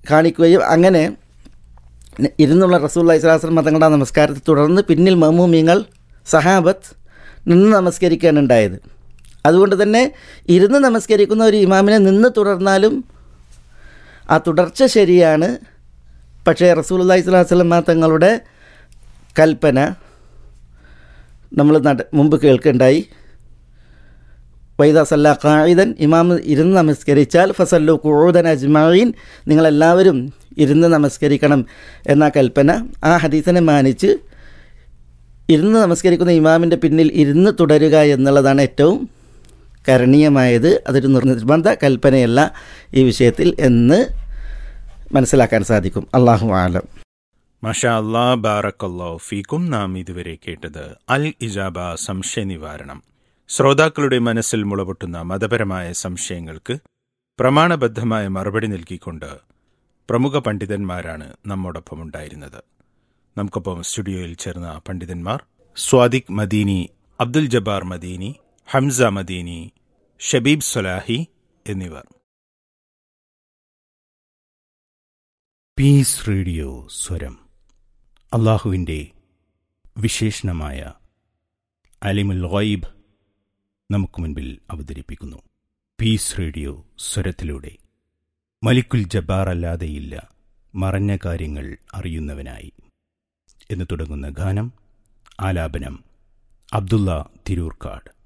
കാണിക്കുകയും അങ്ങനെ ഇരുന്നുള്ള റസൂൽ ഇസ്ലാസ്ലം തങ്ങളുടെ നമസ്കാരത്തെ തുടർന്ന് പിന്നിൽ മമ്മൂമിങ്ങൾ സഹാബത്ത് നിന്ന് നമസ്കരിക്കുകയാണ് ഉണ്ടായത് അതുകൊണ്ട് തന്നെ ഇരുന്ന് നമസ്കരിക്കുന്ന ഒരു ഇമാമിനെ നിന്ന് തുടർന്നാലും ആ തുടർച്ച ശരിയാണ് പക്ഷേ റസൂൽ അള്ളഹി സ്വലാസ്ലം തങ്ങളുടെ കൽപ്പന നമ്മൾ നട മുമ്പ് കേൾക്കുണ്ടായി വൈദ സല്ല ഖായിദൻ ഇമാം ഇരുന്ന് നമസ്കരിച്ചാൽ ഫസല്ലു കൂതൻ അജ്മായിൻ നിങ്ങളെല്ലാവരും ഇരുന്ന് നമസ്കരിക്കണം എന്ന കൽപ്പന ആ ഹദീസിനെ മാനിച്ച് ഇരുന്ന് നമസ്കരിക്കുന്ന ഇമാമിൻ്റെ പിന്നിൽ ഇരുന്ന് തുടരുക എന്നുള്ളതാണ് ഏറ്റവും കരണീയമായത് അതൊരു നിർബന്ധ കൽപ്പനയല്ല ഈ വിഷയത്തിൽ എന്ന് മനസ്സിലാക്കാൻ സാധിക്കും അള്ളാഹു ആലം മഷാ അല്ലാ ബാറക്കല്ലോ ഫീക്കും നാം ഇതുവരെ കേട്ടത് അൽ ഇജാബ സംശയ നിവാരണം ശ്രോതാക്കളുടെ മനസ്സിൽ മുളപൊട്ടുന്ന മതപരമായ സംശയങ്ങൾക്ക് പ്രമാണബദ്ധമായ മറുപടി നൽകിക്കൊണ്ട് പ്രമുഖ പണ്ഡിതന്മാരാണ് നമ്മോടൊപ്പം ഉണ്ടായിരുന്നത് നമുക്കൊപ്പം സ്റ്റുഡിയോയിൽ ചേർന്ന പണ്ഡിതന്മാർ സ്വാദിഖ് മദീനി അബ്ദുൽ ജബ്ബാർ മദീനി ഹംസ മദീനി ഷബീബ് സൊലാഹി എന്നിവർ പീസ് റേഡിയോ സ്വരം അള്ളാഹുവിൻ്റെ വിശേഷണമായ അലിമുൽ ഗൈബ് നമുക്ക് മുൻപിൽ അവതരിപ്പിക്കുന്നു പീസ് റേഡിയോ സ്വരത്തിലൂടെ മലിക്കുൽ ജബ്ബാർ അല്ലാതെയില്ല മറഞ്ഞ കാര്യങ്ങൾ അറിയുന്നവനായി എന്ന് തുടങ്ങുന്ന ഗാനം ആലാപനം അബ്ദുള്ള തിരൂർക്കാട്